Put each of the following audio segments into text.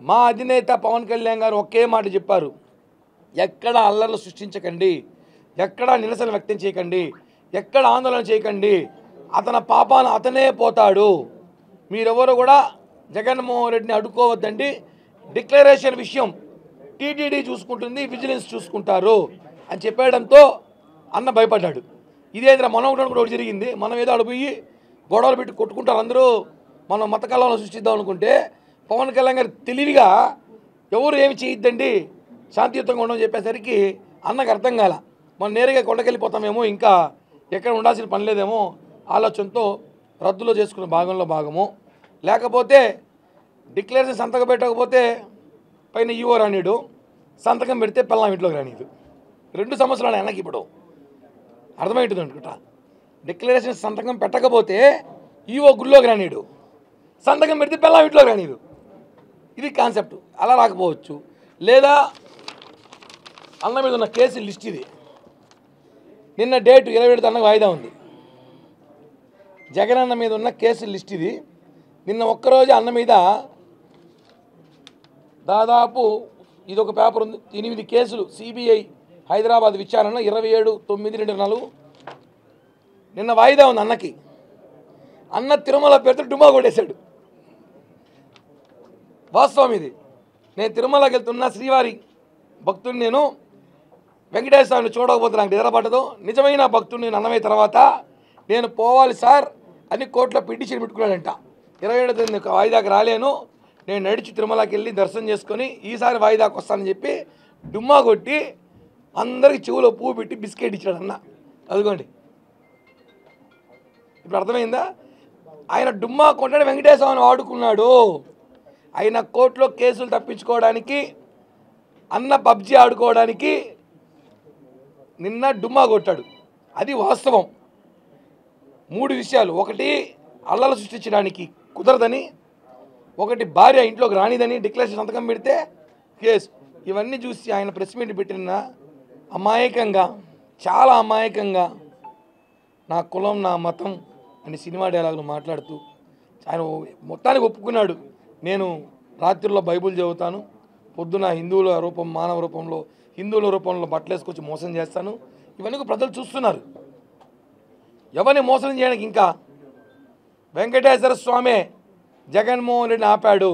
మా అధినేత పవన్ కళ్యాణ్ గారు ఒకే మాట చెప్పారు ఎక్కడ అల్లర్లు సృష్టించకండి ఎక్కడ నిరసన వ్యక్తం చేయకండి ఎక్కడ ఆందోళన చేయకండి అతని పాపాన అతనే పోతాడు మీరెవరు కూడా జగన్మోహన్ రెడ్డిని అడ్డుకోవద్దండి డిక్లరేషన్ విషయం టీటీడీ చూసుకుంటుంది విజిలెన్స్ చూసుకుంటారు అని చెప్పేయడంతో అన్న భయపడ్డాడు ఇదేంద్ర మనం ఒకటి కూడా ఒకటి జరిగింది మనం ఏదో అడిపోయి గొడవలు పెట్టి కొట్టుకుంటారు అందరూ మనం మత కళలను సృష్టిద్దాం అనుకుంటే పవన్ కళ్యాణ్ గారు తెలివిగా ఎవరు ఏమి చేయొద్దండి శాంతియుతంగా ఉండమని చెప్పేసరికి అన్నకు అర్థం కాల మనం నేరుగా కొండకెళ్ళిపోతామేమో ఇంకా ఎక్కడ ఉండాల్సిన పని లేదేమో ఆలోచనతో రద్దులో చేసుకున్న భాగంలో భాగము లేకపోతే డిక్లరేషన్ సంతకం పెట్టకపోతే పైన ఈవో రానీడు సంతకం పెడితే పిల్లం ఇంట్లోకి రానీదు రెండు సంవత్సరాలు వెనక్కి ఇప్పుడు అర్థమవుతుంది అనుకుంటా డిక్లరేషన్ సంతకం పెట్టకపోతే ఈవో గుళ్ళోకి రానీడు సంతకం పెడితే పిల్లం ఇంట్లోకి రానీదు ఇది కాన్సెప్ట్ అలా రాకపోవచ్చు లేదా అన్న మీద ఉన్న కేసు లిస్ట్ ఇది నిన్న డేట్ ఇరవై ఏడు అన్నకు వాయిదా ఉంది జగన్ అన్న మీద ఉన్న కేసు లిస్ట్ ఇది నిన్న ఒక్కరోజు అన్న మీద దాదాపు ఇది ఒక పేపర్ ఉంది ఎనిమిది కేసులు సిబిఐ హైదరాబాద్ విచారణ ఇరవై ఏడు తొమ్మిది రెండు నాలుగు నిన్న వాయిదా ఉంది అన్నకి అన్న తిరుమల పేరుతో డుమా కొట్టేశాడు వాస్తవం ఇది నేను తిరుమలకి వెళ్తున్న శ్రీవారి భక్తుని నేను వెంకటేశ్వర స్వామిని చూడకపోతే నాకు నిద్ర పట్టదు నిజమైన భక్తుడు నేను అన్నమైన తర్వాత నేను పోవాలి సార్ అని కోర్టులో పిటిషన్ పెట్టుకున్నాడంట ఇరవై ఏడు తేదీ వాయిదాకి రాలేను నేను నడిచి తిరుమలకి వెళ్ళి దర్శనం చేసుకొని ఈసారి వాయిదాకి వస్తానని చెప్పి డుమ్మా కొట్టి అందరికి చెవులో పువ్వు పెట్టి బిస్కెట్ ఇచ్చాడు అన్న అదిగోండి ఇప్పుడు అర్థమైందా ఆయన డుమ్మా కొట్టాడు వెంకటేశ్వర స్వామిని వాడుకున్నాడు ఆయన కోర్టులో కేసులు తప్పించుకోవడానికి అన్న పబ్జీ ఆడుకోవడానికి నిన్న డుమ్మా కొట్టాడు అది వాస్తవం మూడు విషయాలు ఒకటి అల్లలు సృష్టించడానికి కుదరదని ఒకటి భార్య ఇంట్లోకి రానిదని డిక్లరేషన్ సంతకం పెడితే కేసు ఇవన్నీ చూసి ఆయన ప్రెస్ మీట్ పెట్టిన అమాయకంగా చాలా అమాయకంగా నా కులం నా మతం అని సినిమా డైలాగులు మాట్లాడుతూ ఆయన మొత్తానికి ఒప్పుకున్నాడు నేను రాత్రిలో బైబుల్ చదువుతాను పొద్దున హిందువుల రూపం మానవ రూపంలో హిందువుల రూపంలో బట్టలు వేసుకొచ్చి మోసం చేస్తాను ఇవన్నీ కూడా ప్రజలు చూస్తున్నారు ఎవరిని మోసం చేయడానికి ఇంకా వెంకటేశ్వర స్వామి జగన్మోహన్ రెడ్డిని ఆపాడు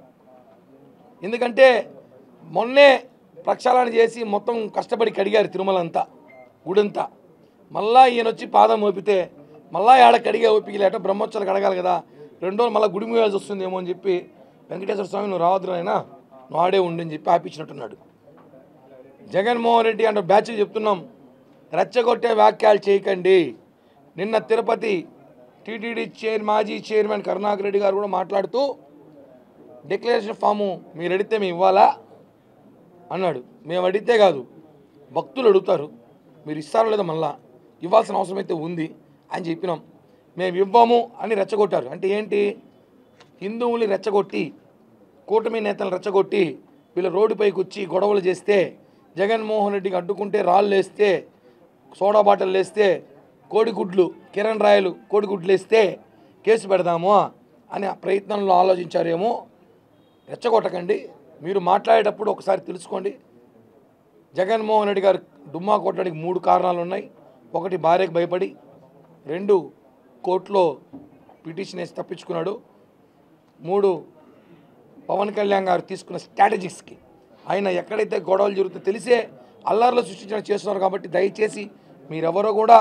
ఎందుకంటే మొన్నే ప్రక్షాళన చేసి మొత్తం కష్టపడి కడిగారు తిరుమల అంతా గుడంతా మళ్ళా ఈయన వచ్చి పాదం మోపితే మళ్ళా ఏడ కడిగే ఓపిక లేట బ్రహ్మోత్సవాలు కడగాలి కదా రెండు రోజులు మళ్ళీ గుడి మూయాల్సి వస్తుందేమో అని చెప్పి వెంకటేశ్వర స్వామి నువ్వు రావద్దు అయినా నువ్వు ఆడే ఉండని చెప్పి ఆపించినట్టున్నాడు జగన్మోహన్ రెడ్డి అంటే బ్యాచ్ చెప్తున్నాం రెచ్చగొట్టే వ్యాఖ్యలు చేయకండి నిన్న తిరుపతి టీటీడీ చైర్ మాజీ చైర్మన్ కరుణాకర్ రెడ్డి గారు కూడా మాట్లాడుతూ డిక్లరేషన్ ఫాము మీరు అడిగితే మేము ఇవ్వాలా అన్నాడు మేము అడిగితే కాదు భక్తులు అడుగుతారు మీరు ఇస్తారో లేదో మళ్ళా ఇవ్వాల్సిన అవసరం అయితే ఉంది అని చెప్పినాం మేము ఇవ్వము అని రెచ్చగొట్టారు అంటే ఏంటి హిందువుల్ని రెచ్చగొట్టి కూటమి నేతలను రెచ్చగొట్టి వీళ్ళు రోడ్డుపైకి వచ్చి గొడవలు చేస్తే జగన్మోహన్ రెడ్డికి అడ్డుకుంటే రాళ్ళు వేస్తే సోడా బాటిల్ వేస్తే కోడిగుడ్లు కిరణ్ రాయలు కోడిగుడ్లు వేస్తే కేసు పెడదాము అని ఆ ప్రయత్నంలో ఆలోచించారేమో రెచ్చగొట్టకండి మీరు మాట్లాడేటప్పుడు ఒకసారి తెలుసుకోండి జగన్మోహన్ రెడ్డి గారు డుమ్మా కొట్టడానికి మూడు కారణాలు ఉన్నాయి ఒకటి భార్యకు భయపడి రెండు కోర్టులో పిటిషన్ వేసి తప్పించుకున్నాడు మూడు పవన్ కళ్యాణ్ గారు తీసుకున్న స్ట్రాటజిక్స్కి ఆయన ఎక్కడైతే గొడవలు జరుగుతుందో తెలిసే అల్లర్లు సృష్టించడం చేస్తున్నారు కాబట్టి దయచేసి మీరెవరో కూడా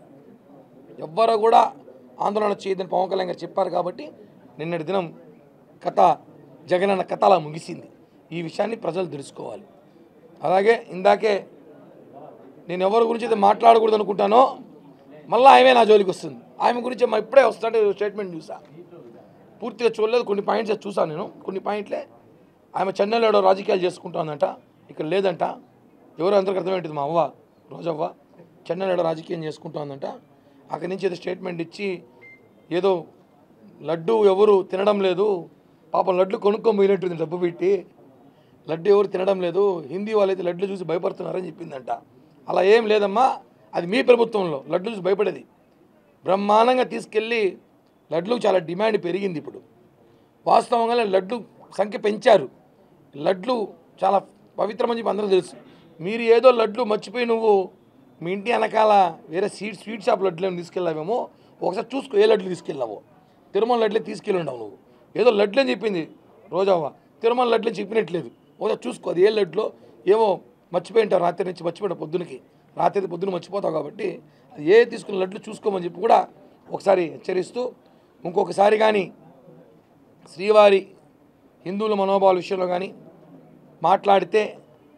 ఎవ్వరూ కూడా ఆందోళన చేయదని పవన్ కళ్యాణ్ గారు చెప్పారు కాబట్టి నిన్నటి దినం కథ జగనన్న కథ అలా ముగిసింది ఈ విషయాన్ని ప్రజలు తెలుసుకోవాలి అలాగే ఇందాకే నేను ఎవరి గురించి అయితే మాట్లాడకూడదు అనుకుంటానో మళ్ళీ ఆమె నా జోలికి వస్తుంది ఆమె గురించి మా ఇప్పుడే వస్తుంటే స్టేట్మెంట్ చూసా పూర్తిగా చూడలేదు కొన్ని పాయింట్స్ చూసాను నేను కొన్ని పాయింట్లే ఆమె చెన్నైలో రాజకీయాలు చేసుకుంటుందంట ఇక్కడ లేదంట ఎవరు అందరికి అర్థమేంటిది మా అవ్వ రోజవ్వ చెన్నైలో రాజకీయం చేసుకుంటుందంట అక్కడి నుంచి ఏదో స్టేట్మెంట్ ఇచ్చి ఏదో లడ్డు ఎవరు తినడం లేదు పాపం లడ్లు కొనుక్కొని పోయినట్టుంది డబ్బు పెట్టి లడ్డు ఎవరు తినడం లేదు హిందీ వాళ్ళైతే లడ్లు చూసి భయపడుతున్నారని చెప్పిందంట అలా ఏం లేదమ్మా అది మీ ప్రభుత్వంలో లడ్లు చూసి భయపడేది బ్రహ్మాండంగా తీసుకెళ్ళి లడ్లు చాలా డిమాండ్ పెరిగింది ఇప్పుడు వాస్తవంగా లడ్డు సంఖ్య పెంచారు లడ్లు చాలా పవిత్రమని చెప్పి అందరూ తెలుసు మీరు ఏదో లడ్లు మర్చిపోయి నువ్వు మీ ఇంటి వెనకాల వేరే స్వీట్ స్వీట్ షాప్ లడ్లు ఏమైనా తీసుకెళ్ళావేమో ఒకసారి చూసుకో ఏ లడ్లు తీసుకెళ్ళావో తిరుమల లడ్లే తీసుకెళ్ళి ఉండవు నువ్వు ఏదో లడ్లు అని చెప్పింది రోజావ్వ తిరుమల లడ్లు అని చెప్పినట్లేదు ఒకసారి చూసుకో అది ఏ లడ్లో ఏమో మర్చిపోయి ఉంటావు రాత్రి నుంచి మర్చిపోయావు పొద్దునకి రాత్రి పొద్దున మర్చిపోతావు కాబట్టి అది ఏ తీసుకున్న లడ్లు చూసుకోమని చెప్పి కూడా ఒకసారి హెచ్చరిస్తూ ఇంకొకసారి కానీ శ్రీవారి హిందువుల మనోభావాల విషయంలో కానీ మాట్లాడితే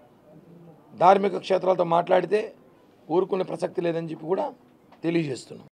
ధార్మిక క్షేత్రాలతో మాట్లాడితే ఊరుకునే ప్రసక్తి లేదని చెప్పి కూడా తెలియజేస్తున్నాం